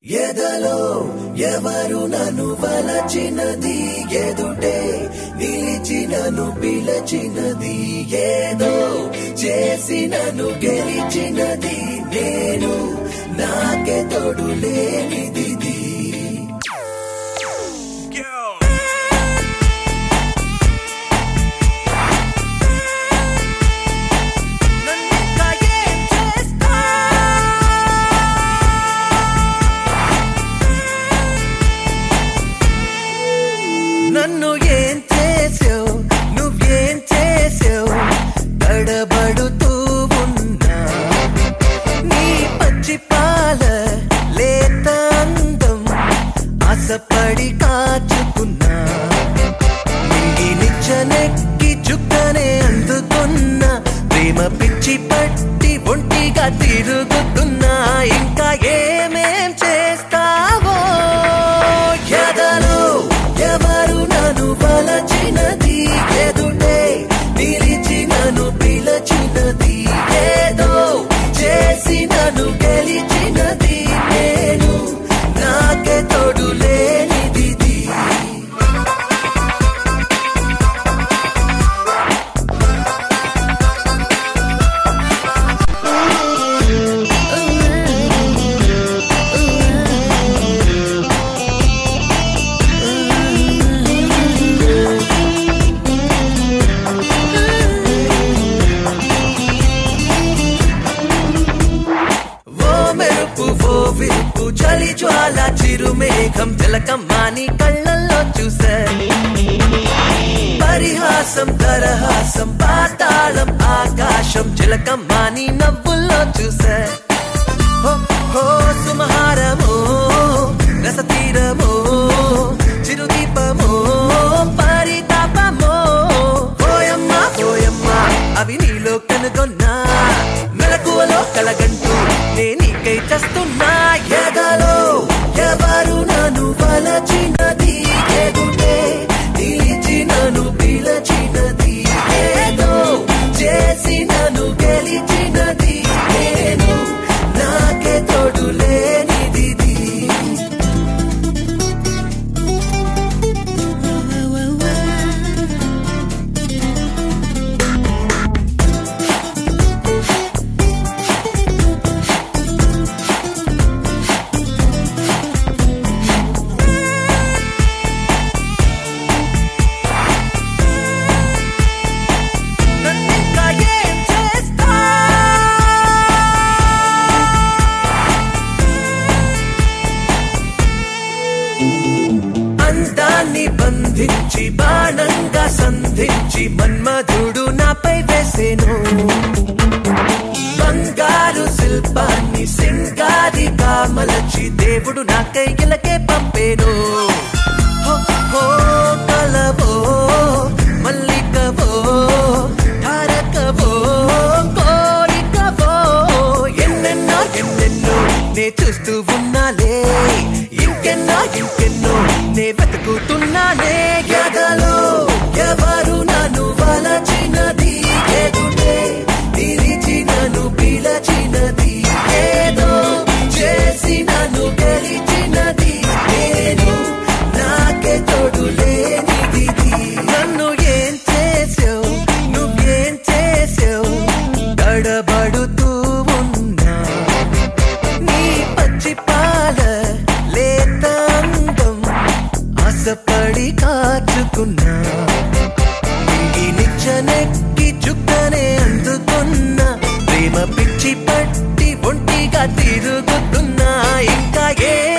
ఎదలో ఎవరు నన్ను వలచినది ఎదుటే నిలిచి నన్ను పిలచినది ఏదో చేసి నన్ను గెలిచినది నేను నాకే తోడు లేనిది నన్ను ఏం చేసావు నువ్వేం చేసావు తడబడుతూ ఉన్నా నీ పచ్చి పాల లేత అందం ఆశపడి కాచుకున్నా నింగి నిచ్చనెక్కి చుక్కనే అందుకున్నా ప్రేమ పిచ్చి పట్టి ఒంటిగా తిరుగుతున్నా ఇంకా ఏమేం చేస్తావో ఎదలో ఎవరు నన్ను వలచినది ఎదుటే నిలిచి నన్ను పిలచినది ఏదో చేసి నన్ను గెలిచినది నేను నాకే తోడు లేనిది ఓ మెరుపు ఓ విరుపు చలి జ్వాల చిరుమేఘం తిలకమ్మాని కళ్ళల్లో చూసా పరిహాసం తరహాసం పాతాళం ఆకాశం చిలకమ్మాని నవ్వుల్లో చూసా హో, హో సుమహారమో రసతీరమో చిరుదీపమో పరితాపమో పోయమ్మా పోయమ్మా అవి నీలో కనుగొన్నా మెలకువలో కలగంటూ నే నీకై చస్తున్నా ఎదలో ఎవరు నన్ను వలచినది ఎదుటే నిలిచి నన్ను పిలచినది ఏదో చేసి నన్ను గెలిచినది నేను నాకే తోడు లేనిది నన్నింకా ఏం చేస్తా అందాన్ని బంధించి బాణంగా సంధించి మన్మధుడు నాపై వేసేను బంగారు శిల్పాన్ని సింగారి కామలచి దేవుడు నా కైకిలకే పంపేను హో, హో, కలవో మల్లికవో తారకవో కోరికవో ఎన్నెన్నో ఎన్నెన్నో నే చూస్తూ ఉన్నాలే ఇంకెన్నో ఇంకెన్నో నే వెతుకుతున్నానే ఎదలో ఎవరు నన్ను వలచినది ఎదుటే నిలిచి నన్ను పిలచినది ఏదో చేసి నన్ను గెలిచినది నేను నాకే తోడు లేనిది నన్ను ఏం చేసావు నువ్వేం చేసావు తడబడుతూ ఉన్నా నీ పచ్చి పాల లేత అందం ఆశపడి కాచుకున్నా నింగి నిచ్చనెక్కి చుక్కనే అందుకున్నా ప్రేమ పిచ్చి పట్టి ఒంటిగా తిరుగుతున్నా ఇంకా ఏ